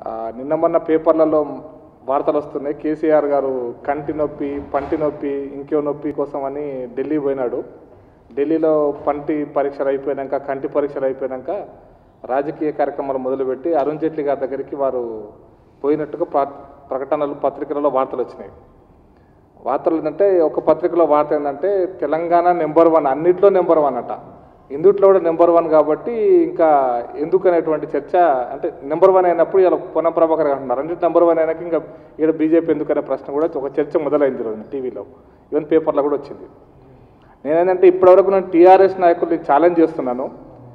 ఆ, నిన్న మొన్న పేపర్లలో వార్తలు వస్తున్నాయి కేసీఆర్ గారు కంటి నొప్పి పంటి నొప్పి ఇంకో నొప్పి కోసం అని ఢిల్లీ పోయినాడు ఢిల్లీలో పంటి పరీక్షలు అయిపోయాక కంటి పరీక్షలు అయిపోయాక రాజకీయ కార్యక్రమాలు మొదలుపెట్టి అరుణ్ జైట్లీ గారి దగ్గరికి వారు పోయినట్టుగా ప్ర- ప్రకటనలు పత్రికలలో వార్తలు వచ్చినాయి వార్తలు ఏంటంటే ఒక పత్రికలో వార్త ఏంటంటే తెలంగాణ నెంబర్ వన్ అన్నిట్లో నెంబర్ వన్ అట ఇందుట్లో కూడా నెంబర్ వన్ కాబట్టి ఇంకా ఎందుకు అనేటువంటి చర్చ అంటే నెంబర్ వన్ అయినప్పుడు ఇలా పొన్నం ప్రభాకర్ గారు అంటున్నారు అన్నిటి నెంబర్ వన్ అయినాక ఇంకా ఇక్కడ బీజేపీ ఎందుకు అనే ప్రశ్న కూడా ఒక చర్చ మొదలైంది రోజు టీవీలో ఈవెన్ పేపర్లో కూడా వచ్చింది నేనేంటంటే ఇప్పటివరకు నేను టీఆర్ఎస్ నాయకుల్ని ఛాలెంజ్ చేస్తున్నాను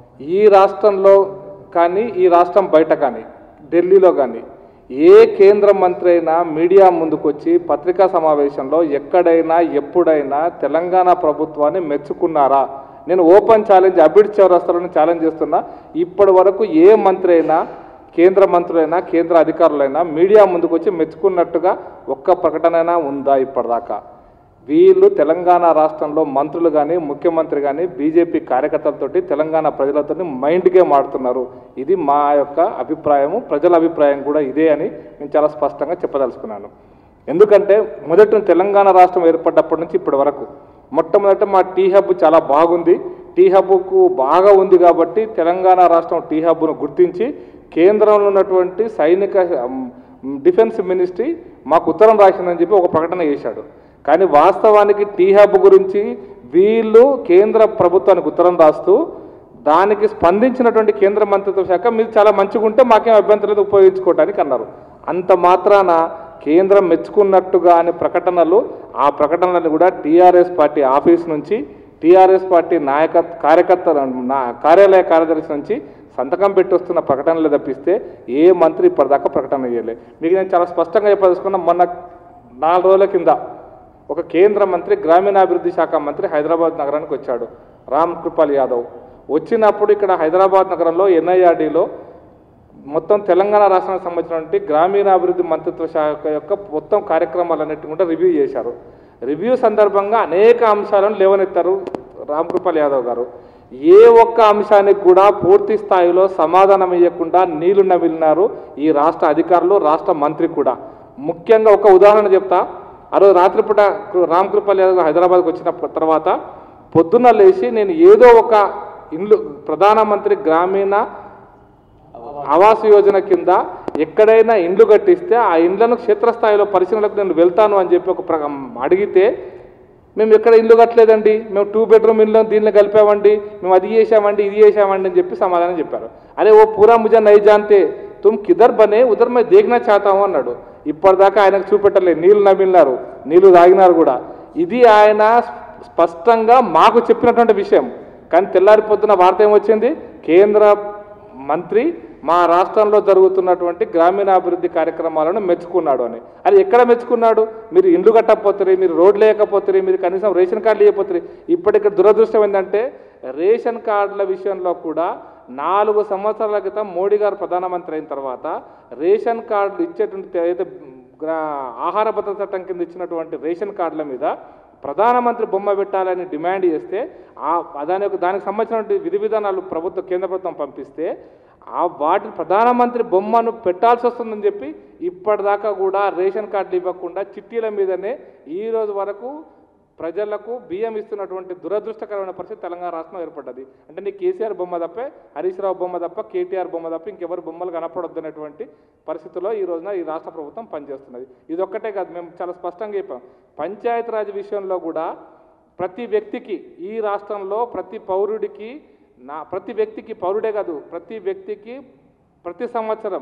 ఈ రాష్ట్రంలో కానీ ఈ రాష్ట్రం బయట కానీ ఢిల్లీలో కానీ ఏ కేంద్ర మంత్రి అయినా మీడియా ముందుకొచ్చి పత్రికా సమావేశంలో ఎక్కడైనా ఎప్పుడైనా తెలంగాణ ప్రభుత్వాన్ని మెచ్చుకున్నారా నేను ఓపెన్ ఛాలెంజ్ అబిడ్ చౌరస్తాలను ఛాలెంజ్ చేస్తున్నా ఇప్పటి వరకు ఏ మంత్రి అయినా కేంద్ర మంత్రులైనా కేంద్ర అధికారులైనా మీడియా ముందుకు వచ్చి మెచ్చుకున్నట్టుగా ఒక్క ప్రకటనైనా ఉందా ఇప్పటిదాకా వీళ్ళు తెలంగాణ రాష్ట్రంలో మంత్రులు కానీ ముఖ్యమంత్రి కానీ బీజేపీ కార్యకర్తలతోటి తెలంగాణ ప్రజలతోటి మైండ్ గేమ్ ఆడుతున్నారు ఇది మా యొక్క అభిప్రాయము ప్రజల అభిప్రాయం కూడా ఇదే అని నేను చాలా స్పష్టంగా చెప్పదలుచుకున్నాను ఎందుకంటే మొదట తెలంగాణ రాష్ట్రం ఏర్పడ్డప్పటి నుంచి ఇప్పటి వరకు మొట్టమొదట మా టీ హబ్ చాలా బాగుంది టీ హబ్కు బాగా ఉంది కాబట్టి తెలంగాణ రాష్ట్రం టీ హబ్ను గుర్తించి కేంద్రంలో ఉన్నటువంటి సైనిక ఉమ్, డిఫెన్స్ మినిస్ట్రీ మాకు ఉత్తరం రాసిందని చెప్పి ఒక ప్రకటన చేశాడు కానీ వాస్తవానికి టీ హబ్ గురించి వీళ్ళు కేంద్ర ప్రభుత్వానికి ఉత్తరం రాస్తూ దానికి స్పందించినటువంటి కేంద్ర మంత్రిత్వ శాఖ మీరు చాలా మంచిగా ఉంటే మాకేం అభ్యంతరం లేదు ఉపయోగించుకోవడానికి అన్నారు అంత మాత్రాన కేంద్రం మెచ్చుకున్నట్టుగా అనే ప్రకటనలు ఆ ప్రకటనలు కూడా టీఆర్ఎస్ పార్టీ ఆఫీస్ నుంచి టీఆర్ఎస్ పార్టీ నాయక కార్యకర్తల నా కార్యాలయ కార్యదర్శి నుంచి సంతకం పెట్టి వస్తున్న ప్రకటనలు తప్పిస్తే ఏ మంత్రి ఇప్పటిదాకా ప్రకటన చేయలే మీకు నేను చాలా స్పష్టంగా చెప్పదలుచుకున్నా మొన్న నాలుగు రోజుల కింద ఒక కేంద్ర మంత్రి గ్రామీణాభివృద్ధి శాఖ మంత్రి హైదరాబాద్ నగరానికి వచ్చాడు రామ్ కృపాల్ యాదవ్ వచ్చినప్పుడు ఇక్కడ హైదరాబాద్ నగరంలో ఎన్ఐఆర్డీలో మొత్తం తెలంగాణ రాష్ట్రానికి సంబంధించినటువంటి గ్రామీణాభివృద్ధి మంత్రిత్వ శాఖ యొక్క మొత్తం కార్యక్రమాలన్నిటి కూడా రివ్యూ చేశారు రివ్యూ సందర్భంగా అనేక అంశాలను లేవనెత్తారు రామ్ కృపాల్ యాదవ్ గారు ఏ ఒక్క అంశానికి కూడా పూర్తి స్థాయిలో సమాధానం ఇవ్వకుండా నీళ్లు నమిలినారు ఈ రాష్ట్ర అధికారులు రాష్ట్ర మంత్రి కూడా ముఖ్యంగా ఒక ఉదాహరణ చెప్తా ఆ రోజు రాత్రిపూట రామ్ కృపాల్ యాదవ్ హైదరాబాద్కి వచ్చిన తర్వాత పొద్దున్న లేచి నేను ఏదో ఒక ఇల్లు ప్రధానమంత్రి గ్రామీణ ఆవాస్ యోజన కింద ఎక్కడైనా ఇండ్లు కట్టిస్తే ఆ ఇండ్లను క్షేత్రస్థాయిలో పరిశీలనకు నేను వెళ్తాను అని చెప్పి ఒక ప్ర- అడిగితే మేము ఎక్కడ ఇల్లు కట్టలేదండి మేము టూ బెడ్రూమ్ ఇల్లు దీనిలో కలిపామండి మేము అది చేసామండి ఇది చేసామండి అని చెప్పి సమాధానం చెప్పారు అరే ఓ పూరా ముజా నై జాంతే తుమ్ కిదర్ బనే ఉదర్ మై దేఖనా చాతాము అన్నాడు ఇప్పటిదాకా ఆయనకు చూపెట్టలేదు నీళ్లు నమిలినారు నీళ్లు తాగినారు కూడా ఇది ఆయన స్పష్టంగా మాకు చెప్పినటువంటి విషయం కానీ తెల్లారి పొద్దున వార్త ఏమొచ్చింది కేంద్ర మంత్రి మా రాష్ట్రంలో జరుగుతున్నటువంటి గ్రామీణాభివృద్ధి కార్యక్రమాలను మెచ్చుకున్నాడు అని అది ఎక్కడ మెచ్చుకున్నాడు మీరు ఇండ్లు కట్టకపోతే మీరు రోడ్లు లేకపోతే మీరు కనీసం రేషన్ కార్డులు ఇవ్వకపోతే ఇప్పటికి దురదృష్టం ఏంటంటే రేషన్ కార్డుల విషయంలో కూడా నాలుగు సంవత్సరాల క్రితం మోడీ గారు ప్రధానమంత్రి అయిన తర్వాత రేషన్ కార్డులు ఇచ్చేటువంటి ఏదైతే గ్రా- ఆహార భద్రత చట్టం కింద ఇచ్చినటువంటి రేషన్ కార్డుల మీద ప్రధానమంత్రి బొమ్మ పెట్టాలని డిమాండ్ చేస్తే ఆ దాని యొక్క దానికి సంబంధించినటువంటి విధి విధానాలు ప్రభుత్వ కేంద్ర ప్రభుత్వం పంపిస్తే ఆ వాటి ప్రధానమంత్రి బొమ్మను పెట్టాల్సి వస్తుందని చెప్పి ఇప్పటిదాకా కూడా రేషన్ కార్డులు ఇవ్వకుండా చిట్టీల మీదనే ఈ రోజు వరకు ప్రజలకు బియ్యం ఇస్తున్నటువంటి దురదృష్టకరమైన పరిస్థితి తెలంగాణ రాష్ట్రంలో ఏర్పడ్డది అంటే నీ కేసీఆర్ బొమ్మ తప్పే హరీష్ రావు బొమ్మ తప్ప కేటీఆర్ బొమ్మ తప్ప ఇంకెవరు బొమ్మలు కనపడొద్దు అనేటువంటి పరిస్థితిలో ఈ రోజున ఈ రాష్ట్ర ప్రభుత్వం పనిచేస్తున్నది ఇది ఒక్కటే కాదు మేము చాలా స్పష్టంగా చెప్పాం పంచాయతీరాజ్ విషయంలో కూడా ప్రతి వ్యక్తికి ఈ రాష్ట్రంలో ప్రతి పౌరుడికి నా ప్రతి వ్యక్తికి పౌరుడే కాదు ప్రతి వ్యక్తికి ప్రతి సంవత్సరం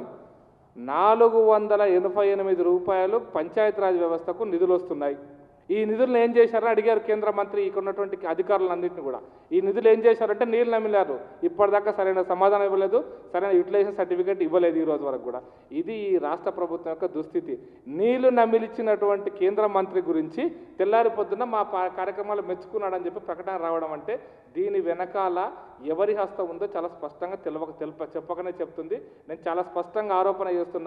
నాలుగు వందల ఎనభై ఎనిమిది రూపాయలు పంచాయతీరాజ్ వ్యవస్థకు నిధులు వస్తున్నాయి ఈ నిధులను ఏం చేశారని అడిగారు కేంద్ర మంత్రి ఇక్కడ ఉన్నటువంటి అధికారులందరినీ కూడా ఈ నిధులు ఏం చేశారంటే నీళ్ళు నమిలారు ఇప్పటిదాకా సరైన సమాధానం ఇవ్వలేదు సరైన యూటిలైజేషన్ సర్టిఫికేట్ ఇవ్వలేదు ఈ రోజు వరకు కూడా ఇది ఈ రాష్ట్ర ప్రభుత్వం యొక్క దుస్థితి నీళ్లు నమిలిచ్చినటువంటి కేంద్ర మంత్రి గురించి తెల్లారి పొద్దున మా పా- కార్యక్రమాలు మెచ్చుకున్నాడని చెప్పి ప్రకటన రావడం అంటే దీని వెనకాల ఎవరి హస్తం ఉందో చాలా స్పష్టంగా తెలవక తెలప చెప్పకనే చెప్తుంది నేను చాలా స్పష్టంగా ఆరోపణ చేస్తున్నా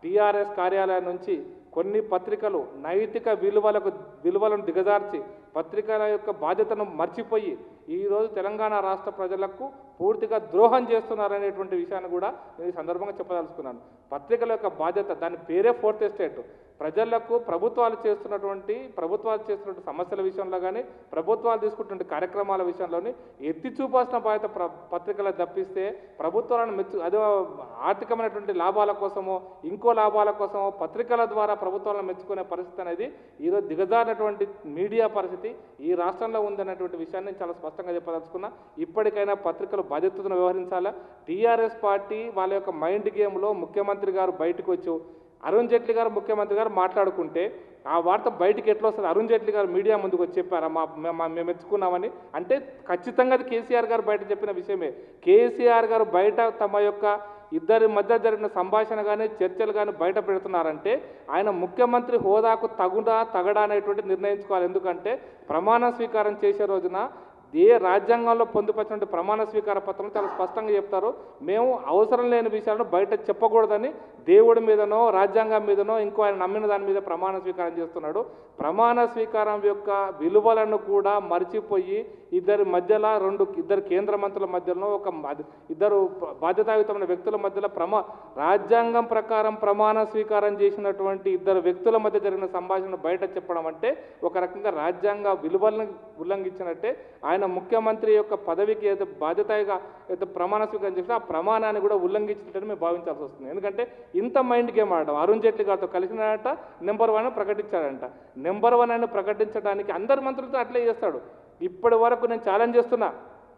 టీఆర్ఎస్ కార్యాలయం నుంచి కొన్ని పత్రికలు నైతిక విలువలకు విలువలను దిగజార్చి పత్రికల యొక్క బాధ్యతను మర్చిపోయి ఈరోజు తెలంగాణ రాష్ట్ర ప్రజలకు పూర్తిగా ద్రోహం చేస్తున్నారనేటువంటి విషయాన్ని కూడా నేను ఈ సందర్భంగా చెప్పదలుచుకున్నాను పత్రికల యొక్క బాధ్యత దాని పేరే ఫోర్త్ ఎస్టేట్ ప్రజలకు ప్రభుత్వాలు చేస్తున్నటువంటి ప్రభుత్వాలు చేస్తున్నటువంటి సమస్యల విషయంలో కానీ ప్రభుత్వాలు తీసుకుంటున్న కార్యక్రమాల విషయంలోని ఎత్తి చూపాల్సిన బాధ్యత ప్ర పత్రికలకు తప్పిస్తే ప్రభుత్వాలను మెచ్చు అదే ఆర్థికమైనటువంటి లాభాల కోసమో ఇంకో లాభాల కోసమో పత్రికల ద్వారా ప్రభుత్వాలను మెచ్చుకునే పరిస్థితి అనేది ఈరోజు దిగజారినటువంటి మీడియా పరిస్థితి ఈ రాష్ట్రంలో ఉందనేటువంటి విషయాన్ని నేను చాలా స్పష్టంగా చెప్పదలుచుకున్నా ఇప్పటికైనా పత్రికలు బాధ్యతను వ్యవహరించాలా టీఆర్ఎస్ పార్టీ వాళ్ళ యొక్క మైండ్ గేమ్లో ముఖ్యమంత్రి గారు బయటకు వచ్చి అరుణ్ జైట్లీ గారు ముఖ్యమంత్రి గారు మాట్లాడుకుంటే ఆ వార్త బయటికి ఎట్లా వస్తుంది అరుణ్ జైట్లీ గారు మీడియా ముందుకు వచ్చి చెప్పారా మా మే- మా- మేము మెచ్చుకున్నామని అంటే ఖచ్చితంగా అది కేసీఆర్ గారు బయట చెప్పిన విషయమే కేసీఆర్ గారు బయట తమ యొక్క ఇద్దరి మధ్య జరిగిన సంభాషణ కానీ చర్చలు కానీ బయట పెడుతున్నారంటే ఆయన ముఖ్యమంత్రి హోదాకు తగుడా తగడా అనేటువంటి నిర్ణయించుకోవాలి ఎందుకంటే ప్రమాణ స్వీకారం చేసే రోజున ఏ రాజ్యాంగంలో పొందుపరిచినటువంటి ప్రమాణ స్వీకార పత్రం చాలా స్పష్టంగా చెప్తారు మేము అవసరం లేని విషయాలను బయట చెప్పకూడదని దేవుడి మీదనో రాజ్యాంగం మీదనో ఇంకో ఆయన నమ్మిన దాని మీద ప్రమాణ స్వీకారం చేస్తున్నాడు ప్రమాణ స్వీకారం యొక్క విలువలను కూడా మర్చిపోయి ఇద్దరి మధ్యలో రెండు ఇద్దరు కేంద్ర మంత్రుల మధ్యలో ఒక మధ్య- ఇద్దరు ప- బాధ్యతాయుతమైన వ్యక్తుల మధ్యలో ప్రమా రాజ్యాంగం ప్రకారం ప్రమాణ స్వీకారం చేసినటువంటి ఇద్దరు వ్యక్తుల మధ్య జరిగిన సంభాషణ బయట చెప్పడం అంటే ఒక రకంగా రాజ్యాంగ విలువలను ఉల్లంఘించినట్టే ఆయన ముఖ్యమంత్రి యొక్క పదవికి ఏదైతే బాధ్యతగా అయితే ప్రమాణ స్వీకారం చేసినా ఆ ప్రమాణాన్ని కూడా ఉల్లంఘించినట్టు మేము భావించాల్సి వస్తుంది ఎందుకంటే ఇంత మైండ్ గేమ్ ఆడడం అరుణ్ జైట్లీ గారితో కలిసినట నెంబర్ వన్ ప్రకటించాడంట నెంబర్ వన్ అని ప్రకటించడానికి అందరి మంత్రులతో అట్లే చేస్తాడు ఇప్పటి వరకు నేను ఛాలెంజ్ చేస్తున్నా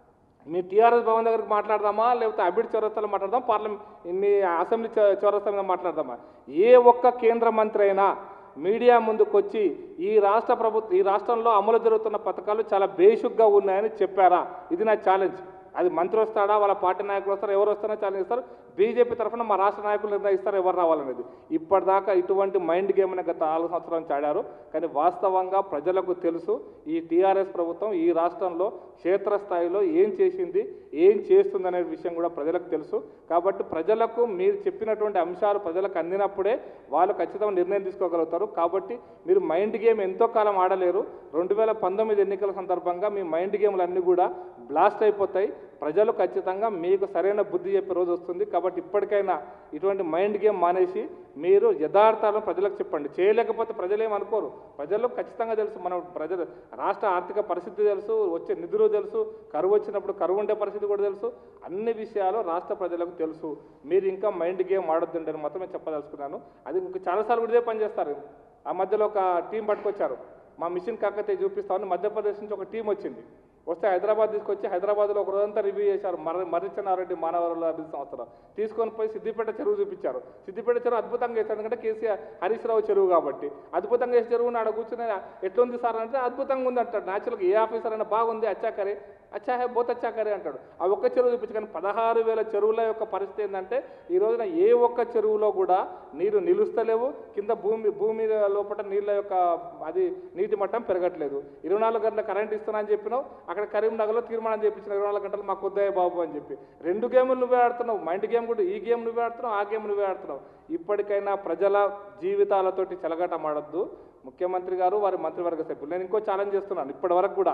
మీ టీఆర్ఎస్ భవన్ దగ్గరికి మాట్లాడదామా లేకపోతే అబిడ్ చౌరస్తాలో మాట్లాడదాం పార్లమెంట్ మీ అసెంబ్లీ చౌ- చౌరస్తా మీద మాట్లాడదామా ఏ ఒక్క కేంద్ర మంత్రి అయినా మీడియా ముందుకు వచ్చి ఈ రాష్ట్ర ప్రభుత్వం ఈ రాష్ట్రంలో అమలు జరుగుతున్న పథకాలు చాలా బేషుగ్గా ఉన్నాయని చెప్పారా ఇది నా ఛాలెంజ్ అది మంత్రి వస్తాడా వాళ్ళ పార్టీ నాయకులు వస్తారు ఎవరు వస్తారో ఛాలెంజ్ ఇస్తారు బీజేపీ తరఫున మా రాష్ట్ర నాయకులు నిర్ణయిస్తారు ఎవరు రావాలనేది ఇప్పటిదాకా ఇటువంటి మైండ్ గేమ్ అని గత నాలుగు సంవత్సరాలు నుంచి ఆడారు కానీ వాస్తవంగా ప్రజలకు తెలుసు ఈ టీఆర్ఎస్ ప్రభుత్వం ఈ రాష్ట్రంలో క్షేత్రస్థాయిలో ఏం చేసింది ఏం చేస్తుంది అనే విషయం కూడా ప్రజలకు తెలుసు కాబట్టి ప్రజలకు మీరు చెప్పినటువంటి అంశాలు ప్రజలకు అందినప్పుడే వాళ్ళు ఖచ్చితంగా నిర్ణయం తీసుకోగలుగుతారు కాబట్టి మీరు మైండ్ గేమ్ ఎంతో కాలం ఆడలేరు రెండు వేల పంతొమ్మిది ఎన్నికల సందర్భంగా మీ మైండ్ గేమ్లు అన్నీ కూడా బ్లాస్ట్ అయిపోతాయి ప్రజలు ఖచ్చితంగా మీకు సరైన బుద్ధి చెప్పే రోజు వస్తుంది కాబట్టి ఇప్పటికైనా ఇటువంటి మైండ్ గేమ్ మానేసి మీరు యథార్థాలను ప్రజలకు చెప్పండి చేయలేకపోతే ప్రజలు ఏమనుకోరు ప్రజలకు ఖచ్చితంగా తెలుసు మనం ప్రజలు రాష్ట్ర ఆర్థిక పరిస్థితి తెలుసు వచ్చే నిధులు తెలుసు కరువు వచ్చినప్పుడు కరువు ఉండే పరిస్థితి కూడా తెలుసు అన్ని విషయాలు రాష్ట్ర ప్రజలకు తెలుసు మీరు ఇంకా మైండ్ గేమ్ ఆడొద్దండి అని మాత్రమే చెప్పదలుచుకున్నాను అది ఇంకా చాలాసార్లు కూడా ఇదే పని చేస్తారు ఆ మధ్యలో ఒక టీం పట్టుకొచ్చారు మా మిషన్ కాకతే చూపిస్తామని మధ్యప్రదేశ్ నుంచి ఒక టీం వచ్చింది వస్తే హైదరాబాద్ తీసుకొచ్చి హైదరాబాద్లో ఒక రోజంతా రివ్యూ చేశారు మర్రి మర్రిచన్నారెడ్డి మానవరుల అభివృద్ధి సంవత్సరం తీసుకొని పోయి సిద్దిపేట చెరువు చూపించారు సిద్దిపేట చెరువు అద్భుతంగా చేశారు ఎందుకంటే కేసీఆర్ హరీష్ రావు చెరువు కాబట్టి అద్భుతంగా చేసే చెరువు ఆడ కూర్చుని ఎట్లుంది సార్ అంటే అద్భుతంగా ఉంది అంటాడు న్యాచురల్గా ఏ ఆఫీసర్ అయినా బాగుంది అచ్చాకరే అచ్చా హే బోత్ అచ్చాకరే అంటాడు ఆ ఒక్క చెరువు చూపించి కానీ పదహారు వేల చెరువుల యొక్క పరిస్థితి ఏంటంటే ఈ రోజున ఏ ఒక్క చెరువులో కూడా నీరు నిలుస్తలేవు కింద భూమి భూమి లోపల నీళ్ళ యొక్క అది నీటి మట్టం పెరగట్లేదు ఇరవై నాలుగు గంటల కరెంట్ ఇస్తున్నా అని చెప్పినావు అక్కడ కరీంనగర్లో తీర్మానం చేయించిన ఇరవై నాలుగు గంటలు మాకు వద్దాయి బాబు అని చెప్పి రెండు గేములు నువ్వే ఆడుతున్నావు మైండ్ గేమ్ కూడా ఈ గేమ్ నువ్వే ఆడుతున్నావు ఆ గేమ్ నువ్వే ఆడుతున్నావు ఇప్పటికైనా ప్రజల జీవితాలతోటి చెలగాటం ఆడొద్దు ముఖ్యమంత్రి గారు వారి మంత్రివర్గ సభ్యులు నేను ఇంకో ఛాలెంజ్ చేస్తున్నాను ఇప్పటి వరకు కూడా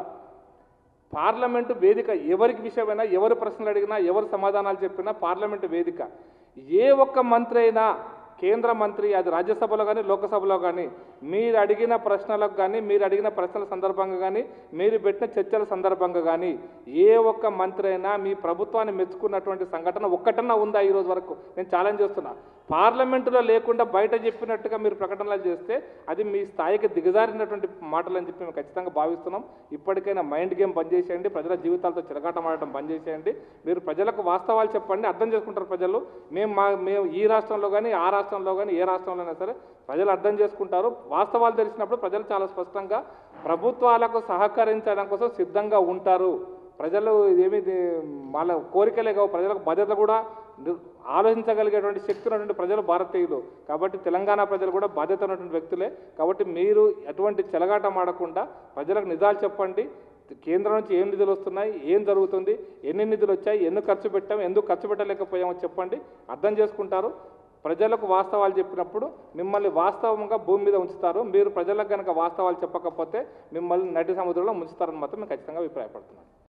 పార్లమెంటు వేదిక ఎవరికి విషయమైనా ఎవరు ప్రశ్నలు అడిగినా ఎవరు సమాధానాలు చెప్పినా పార్లమెంటు వేదిక ఏ ఒక్క మంత్రి అయినా కేంద్ర మంత్రి అది రాజ్యసభలో కానీ లోకసభలో కానీ మీరు అడిగిన ప్రశ్నలకు కానీ మీరు అడిగిన ప్రశ్నల సందర్భంగా కానీ మీరు పెట్టిన చర్చల సందర్భంగా కానీ ఏ ఒక్క మంత్రి అయినా మీ ప్రభుత్వాన్ని మెచ్చుకున్నటువంటి సంఘటన ఒక్కటన్నా ఉందా ఈ రోజు వరకు నేను ఛాలెంజ్ చేస్తున్నా పార్లమెంటులో లేకుండా బయట చెప్పినట్టుగా మీరు ప్రకటనలు చేస్తే అది మీ స్థాయికి దిగజారినటువంటి మాటలు అని చెప్పి మేము ఖచ్చితంగా భావిస్తున్నాం ఇప్పటికైనా మైండ్ గేమ్ బంద్ చేసేయండి ప్రజల జీవితాలతో చిరగాటం ఆడటం బంద్ చేసేయండి మీరు ప్రజలకు వాస్తవాలు చెప్పండి అర్థం చేసుకుంటారు ప్రజలు మేము మా మేము ఈ రాష్ట్రంలో కానీ ఆ రాష్ట్రంలో కానీ ఏ రాష్ట్రంలో అయినా సరే ప్రజలు అర్థం చేసుకుంటారు వాస్తవాలు తెలిసినప్పుడు ప్రజలు చాలా స్పష్టంగా ప్రభుత్వాలకు సహకరించడం కోసం సిద్ధంగా ఉంటారు ప్రజలు ఏమి ఇది వాళ్ళ కోరికలే కావు ప్రజలకు బాధ్యత కూడా ని- ఆలోచించగలిగేటువంటి శక్తి ఉన్నటువంటి ప్రజలు భారతీయులు కాబట్టి తెలంగాణ ప్రజలు కూడా బాధ్యత ఉన్నటువంటి వ్యక్తులే కాబట్టి మీరు ఎటువంటి చెలగాటం ఆడకుండా ప్రజలకు నిజాలు చెప్పండి కేంద్రం నుంచి ఏం నిధులు వస్తున్నాయి ఏం జరుగుతుంది ఎన్ని నిధులు వచ్చాయి ఎన్ని ఖర్చు పెట్టాం ఎందుకు ఖర్చు పెట్టలేకపోయామో చెప్పండి అర్థం చేసుకుంటారు ప్రజలకు వాస్తవాలు చెప్పినప్పుడు మిమ్మల్ని వాస్తవంగా భూమి మీద ఉంచుతారు మీరు ప్రజలకు కనుక వాస్తవాలు చెప్పకపోతే మిమ్మల్ని నటి సముద్రంలో ముంచుతారని మాత్రం మేము ఖచ్చితంగా అభిప్రాయపడుతున్నాం